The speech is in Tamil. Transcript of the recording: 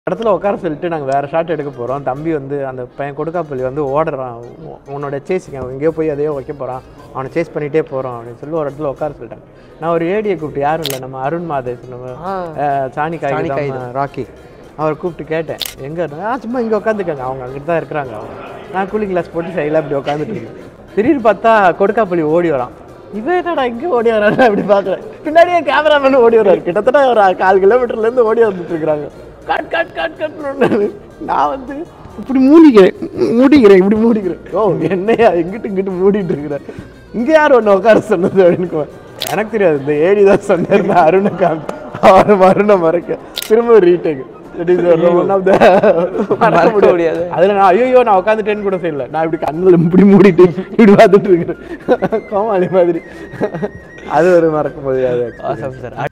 இடத்துல உட்கார சொல்லிட்டு நாங்கள் வேறு ஷாட் எடுக்க போகிறோம் தம்பி வந்து அந்த பையன் கொடுக்காப்பள்ளி வந்து ஓடுறான் உ- உன்னோட சேஸிங்க அவன் எங்கேயோ போய் அதையோ வைக்க போகிறான் அவனை சேஸ் பண்ணிகிட்டே போகிறோம் அப்படின்னு சொல்லி ஒரு இடத்துல உட்கார சொல்லிட்டாங்க நான் ஒரு ஏடியை கூப்பிட்டு யாரும் இல்லை நம்ம அருண் மாதேஷ் நம்ம அஹ், சாணி காய் ராக்கி அவரை கூப்பிட்டு கேட்டேன் எங்கே ஆ சும்மா இங்கே உட்காந்துருக்காங்க அவங்க அங்கிட்டு தான் இருக்கிறாங்க அவங்க நான் கூலிங் கிளாஸ் போட்டு சைடில் இப்படி உட்காந்துட்டு இருக்கேன் திடீர்னு பார்த்தா கொடுக்காப்பள்ளி ஓடி வரான் இவன் என்னடா இங்கே ஓடி வரான் அப்படி பார்க்குறேன் பின்னாடியே கேமராமேன் ஓடி வர்றாரு கிட்டத்தட்ட ஒரு கால் கிலோமீட்டர்லேருந்து ஓடி வந்துட்டு இருக்கிறாங்க கட் கட் கட் கட் நான் வந்து இப்படி மூடிக்கிறேன் மூடிக்கிறேன் இப்படி மூடிக்கிறேன் ஓ என்னையா இங்கிட்டு இங்கிட்டு மூடிட்டு இருக்கிறேன் இங்கே யார் ஒன்று உட்கார சொன்னது அப்படின்னு எனக்கு தெரியாது இந்த ஏடி தான் சொன்னேன் அருணை காமி அவர் அருணை மறைக்க திரும்ப ரீடேக் மறக்க முடியாது. அதுல நான் ஐயோ நான் உட்காந்துட்டேன்னு கூட செய்யல நான் இப்படி கண்ணில் இப்படி மூடிட்டு இப்படி பார்த்துட்டு இருக்கிறேன் கோமாளி மாதிரி அது ஒரு மறக்க முடியாது ஆசம் சார்